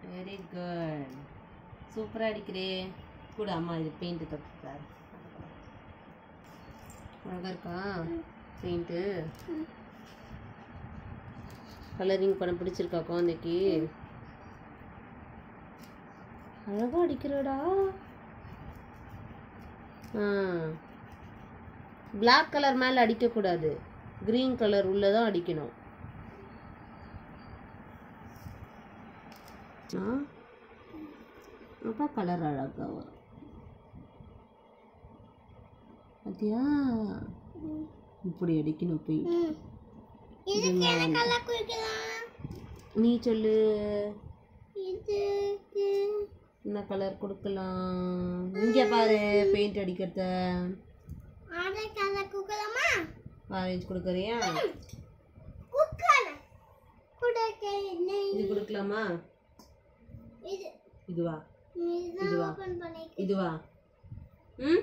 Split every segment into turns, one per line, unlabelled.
Very good சூப்பராக அடிக்கிறே கூட அம்மா இது பெயிண்ட் தொட்டுட்டார் அழகா இருக்கா பெயிண்ட்டு கலரிங் படம் பிடிச்சிருக்கா குழந்தைக்கு அழகா அடிக்கிறடா ஆ பிளாக் கலர் மேலே அடிக்கக்கூடாது க்ரீன் கலர் உள்ளே தான் அடிக்கணும் ஆ அப்போ கலர் அழகா வரும் பார்த்தியா இப்படி அடிக்கணும் பெயிண்ட்
இதுக்கு என்ன கலர் குடிக்கலாம்
நீ சொல்லு
இதுக்கு
என்ன கலர் கொடுக்கலாம் இங்கே பாரு பெயிண்ட் அடிக்கிறத
ஆடை கலர் குடிக்கலாமா
ஆரஞ்சு கொடுக்குறியா
குக்கல குடக்க
இது கொடுக்கலாமா
இது
இதுவா
இதுதான்
இதுவா?
ஓபன் பண்ணி
இதுவா ம்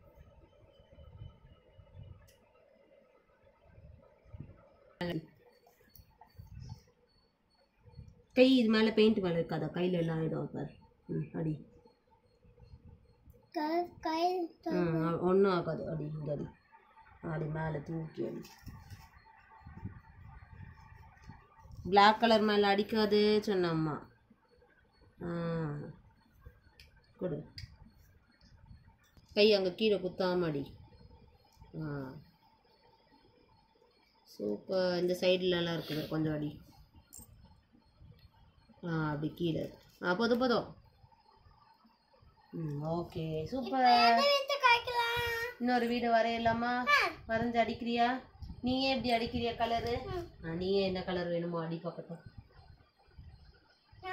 கை இது மேலே பெயிண்ட் மேலே இருக்காதா கையில் எல்லாம் ஆகிடும் பாரு ம் அடி
கலர் கை
ம் ஒன்றும் ஆகாது அடி இந்த அடி அடி மேலே தூக்கி அடி பிளாக் கலர் மேலே அடிக்காது சொன்ன அம்மா ஆ கொடு கை அங்கே கீழே குத்தாம அடி ஆ சூப்பர் இந்த சைடுலலாம் இருக்குது கொஞ்சம் அடி ஆ அப்படி கீழே ஆ போதும் போதும் ம் ஓகே சூப்பர்
எடுத்து காய்க்கலாம்
இன்னொரு வீடு வரையலாமா வரைஞ்சு அடிக்கிறியா நீயே எப்படி அடிக்கிறியா கலரு நீயே என்ன கலர் வேணுமோ அடி பார்க்கட்டும்